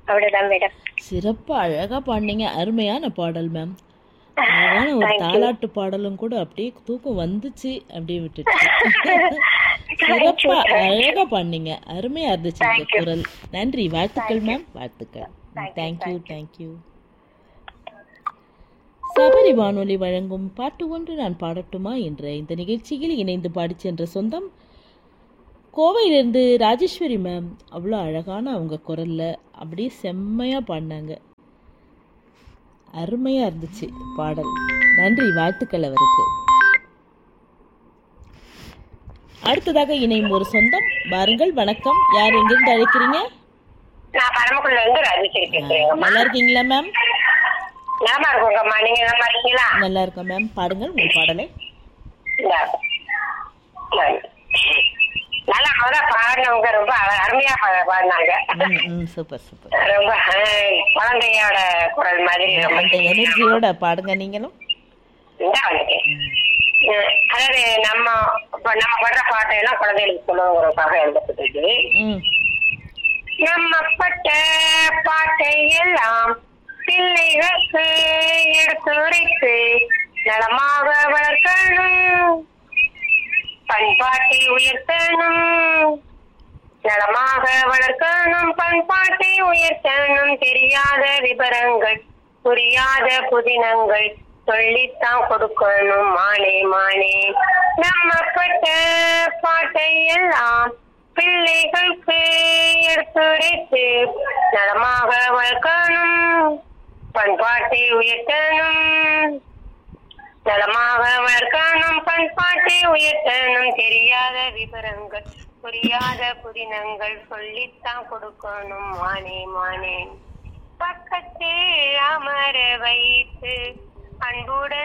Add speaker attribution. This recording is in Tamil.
Speaker 1: அவ்வளவுதான் மேடம்
Speaker 2: சிறப்பா அழகா பாடினீங்க அருமையான பாடல் மேம் அழகான ஒரு தாலாட்டு பாடலும் கூட அப்படியே தூக்கம் வந்துச்சு அப்படியே விட்டுச்சு சிறப்பா அழகா பாடினீங்க அருமையா இருந்துச்சு இந்த குரல் நன்றி வாழ்த்துக்கள் மேம் வாழ்த்துக்கள் தேங்க்யூ தேங்க்யூ சபரி வானொலி வழங்கும் பாட்டு ஒன்று நான் பாடட்டுமா என்ற இந்த நிகழ்ச்சியில் இணைந்து பாடிச் சென்ற சொந்தம் கோவையிலிருந்து ராஜேஸ்வரி மேம் அவ்வளோ அழகான அவங்க குரல்ல அப்படியே செம்மையா பாடினாங்க அருமையா இருந்துச்சு பாடல் நன்றி வாழ்த்துக்கள் அவருக்கு அடுத்ததாக இணையும் ஒரு சொந்தம் வாருங்கள் வணக்கம் யார் எங்கிருந்து அழைக்கிறீங்க
Speaker 1: நான் பரமக்குள்ள இருந்து ராஜேஸ்வரி பேசுறேங்கம்மா
Speaker 2: நல்லா இருக்கீங்களா மேம்
Speaker 1: நலமா இருக்கோங்கம்மா நீங்க நலமா இருக்கீங்களா
Speaker 2: நல்லா இருக்கேன் மேம் பாடுங்கள் உங்கள் பாடலை
Speaker 1: இந்தா. நல்லா முத பாடினவங்க ரொம்ப அழ- அருமையா பா- பாடினாங்க
Speaker 2: ம் ம் சூப்பர் சூப்பர்
Speaker 1: ரொம்ப அஹ், குழந்தையோட குரல் மாதிரி ரொம்ப
Speaker 2: அந்த எனர்ஜியோட பாடுங்க நீங்களும்
Speaker 1: இந்தா வந்துட்டேன் அஹ், அதாவது நம்ம இப்ப நம்ம படுற பாட்டையெல்லாம் குழந்தைகளுக்கு சொல்லணுங்கிறதுக்காக எழுதப்பட்டது
Speaker 2: ம்
Speaker 1: நம்ம பட்ட பாட்டை எல்லாம் பிள்ளைகளுக்கு எடுத்துரைத்து நலமாக வளர்க்கணும் பண்பாட்டை உயர்த்தணும் நலமாக வளர்க்கணும் பண்பாட்டை உயர்த்தணும் தெரியாத விவரங்கள் புரியாத புதினங்கள் சொல்லித்தான் கொடுக்கணும் மானே மானே நம்ம பட்ட பாட்டை எல்லாம் பிள்ளைகளுக்கு எடுத்துரைத்து நலமாக வளர்க்கணும் பண்பாட்டை உயர்த்தணும் நலமாக வளர்க்கணும் பண்பாட்டை உயர்த்தணும் தெரியாத விவரங்கள் புரியாத புதினங்கள் சொல்லித்தான் கொடுக்கணும் மானே மானே பக்கத்தில் அமர வைத்து அன்புடன்